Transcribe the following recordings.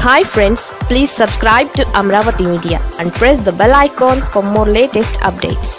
hi friends please subscribe to Amaravati media and press the bell icon for more latest updates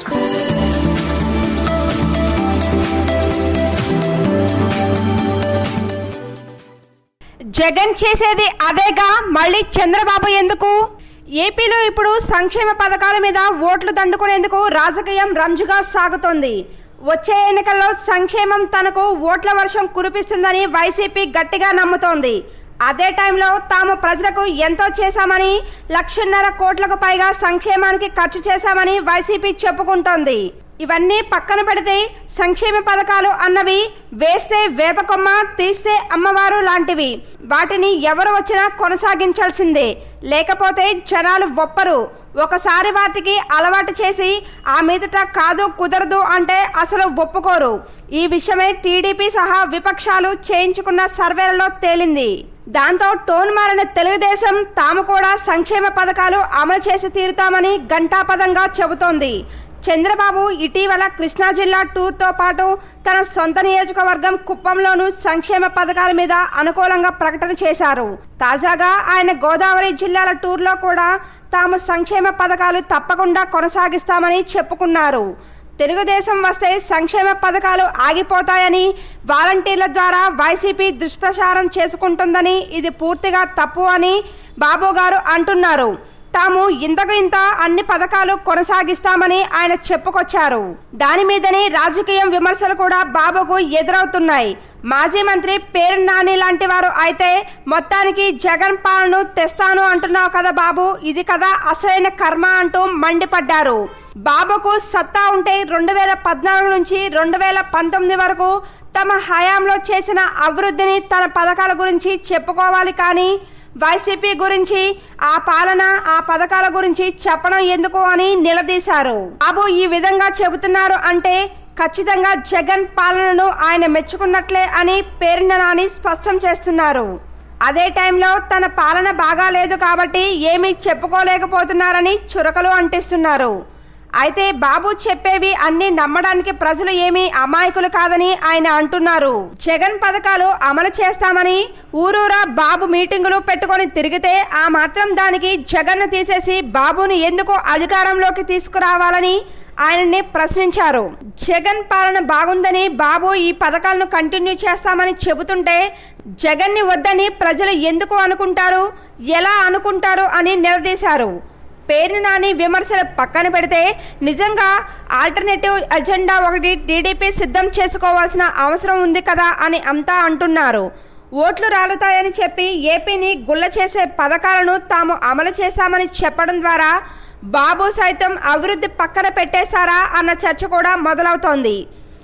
Jagan చేసేది అదేగా మళ్ళీ చంద్రబాబు ఎందుకు ఏపీలో ఇప్పుడు సంక్షేమ పథకాల మీద ఓట్లు దండుకునేందుకు రాజకీయం రంజుగా సాగుతోంది వచ్చే ఎన్నికల్లో సంక్షేమం తనకు ఓట్ల వర్షం కురిపిస్తుందని వైసీపీ గట్టిగా నమ్ముతోంది అదే టైంలో తాము ప్రజలకు ఎంతో చేశామని లక్షన్నర కోట్లకు పైగా సంక్షేమానికి ఖర్చు చేశామని వైసీపీ చెప్పుకుంటోంది ఇవన్నీ పక్కన పెడితే సంక్షేమ పథకాలు అన్నవి వేస్తే వేపకొమ్మ తీస్తే అమ్మవారు లాంటివి వాటిని ఎవరు వచ్చినా కొనసాగించాల్సిందే లేకపోతే జనాలు ఒప్పరు ఒకసారి వాటికి అలవాటు చేసి ఆ మీదట కాదు కుదరదు అంటే అసలు ఒప్పుకోరు ఈ విషయమై టీడీపీ సహా విపక్షాలు చేయించుకున్న సర్వేలలో తేలింది దాంతో టోన్ మారిన తెలుగుదేశం తాము కూడా సంక్షేమ పథకాలు అమలు చేసి తీరుతామని ఘంటాపదంగా చెబుతోంది చంద్రబాబు ఇటీవల కృష్ణా జిల్లా టూర్తో పాటు తన సొంత నియోజకవర్గం కుప్పంలోనూ సంక్షేమ పథకాల మీద అనుకూలంగా ప్రకటన చేశారు తాజాగా ఆయన గోదావరి జిల్లాల టూర్లో కూడా తాము సంక్షేమ పథకాలు తప్పకుండా కొనసాగిస్తామని చెప్పుకున్నారు తెలుగుదేశం వస్తే సంక్షేమ పథకాలు ఆగిపోతాయని వాలంటీర్ల ద్వారా వైసీపీ దుష్ప్రచారం చేసుకుంటుందని ఇది పూర్తిగా తప్పు అని బాబు గారు అంటున్నారు తాము ఇంతకు ఇంత అన్ని పథకాలు కొనసాగిస్తామని ఆయన చెప్పుకొచ్చారు దాని మీదనే రాజకీయం విమర్శలు కూడా బాబుకు ఎదురవుతున్నాయి మాజీ మంత్రి పేరు నాని లాంటి వారు అయితే మొత్తానికి జగన్ పాలన తెస్తాను అంటున్నావు కదా బాబు ఇది కదా అసలైన కర్మ అంటూ మండిపడ్డారు బాబుకు సత్తా ఉంటే రెండు వేల పద్నాలుగు నుంచి రెండు వేల పంతొమ్మిది వరకు తమ హయాంలో చేసిన అభివృద్ధిని తన పథకాల గురించి చెప్పుకోవాలి కానీ వైసీపీ గురించి ఆ పాలన ఆ పథకాల గురించి చెప్పడం ఎందుకు అని నిలదీశారు బాబు ఈ విధంగా చెబుతున్నారు అంటే ఖచ్చితంగా జగన్ పాలనను ఆయన మెచ్చుకున్నట్లే అని పేరున నాని స్పష్టం చేస్తున్నారు అదే టైంలో తన పాలన బాగాలేదు కాబట్టి ఏమీ చెప్పుకోలేకపోతున్నారని చురకలు అంటిస్తున్నారు అయితే బాబు చెప్పేవి అన్ని నమ్మడానికి ప్రజలు ఏమీ అమాయకులు కాదని ఆయన అంటున్నారు జగన్ పథకాలు అమలు చేస్తామని ఊరూరా బాబు మీటింగులు పెట్టుకొని తిరిగితే ఆ మాత్రం దానికి జగన్ను తీసేసి బాబుని ఎందుకు అధికారంలోకి తీసుకురావాలని ఆయనని ప్రశ్నించారు జగన్ పాలన బాగుందని బాబు ఈ పథకాలను కంటిన్యూ చేస్తామని చెబుతుంటే జగన్ని వద్దని ప్రజలు ఎందుకు అనుకుంటారు ఎలా అనుకుంటారు అని నిలదీశారు పేరు నాని విమర్శలు పక్కన పెడితే నిజంగా ఆల్టర్నేటివ్ ఎజెండా ఒకటి టీడీపీ సిద్ధం చేసుకోవాల్సిన అవసరం ఉంది కదా అని అంతా అంటున్నారు ఓట్లు రాలుతాయని చెప్పి ఏపీని గుల్ల చేసే పథకాలను తాము అమలు చేస్తామని చెప్పడం ద్వారా బాబు సైతం అభివృద్ధి పక్కన పెట్టేశారా అన్న చర్చ కూడా మొదలవుతోంది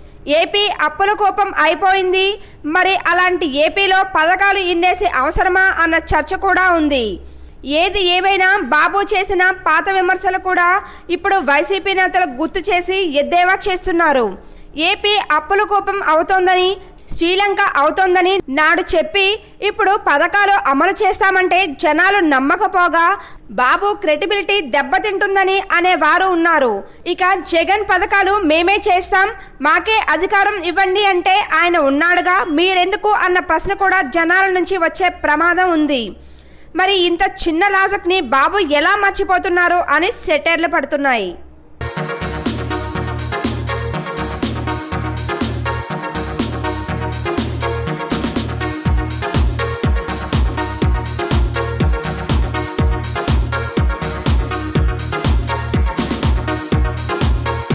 ఏపీ అప్పుల కోపం అయిపోయింది మరి అలాంటి ఏపీలో పథకాలు ఇన్నేసి అవసరమా అన్న చర్చ కూడా ఉంది ఏది ఏమైనా బాబు చేసిన పాత విమర్శలు కూడా ఇప్పుడు వైసీపీ నేతలు గుర్తు చేసి ఎద్దేవా చేస్తున్నారు ఏపీ అప్పుల కోపం అవుతోందని శ్రీలంక అవుతోందని నాడు చెప్పి ఇప్పుడు పథకాలు అమలు చేస్తామంటే జనాలు నమ్మకపోగా బాబు క్రెడిబిలిటీ దెబ్బతింటుందని అనే వారు ఉన్నారు ఇక జగన్ పథకాలు మేమే చేస్తాం మాకే అధికారం ఇవ్వండి అంటే ఆయన ఉన్నాడుగా మీరెందుకు అన్న ప్రశ్న కూడా జనాల నుంచి వచ్చే ప్రమాదం ఉంది మరి ఇంత చిన్న లాజక్ని బాబు ఎలా మర్చిపోతున్నారు అని సెటైర్లు పడుతున్నాయి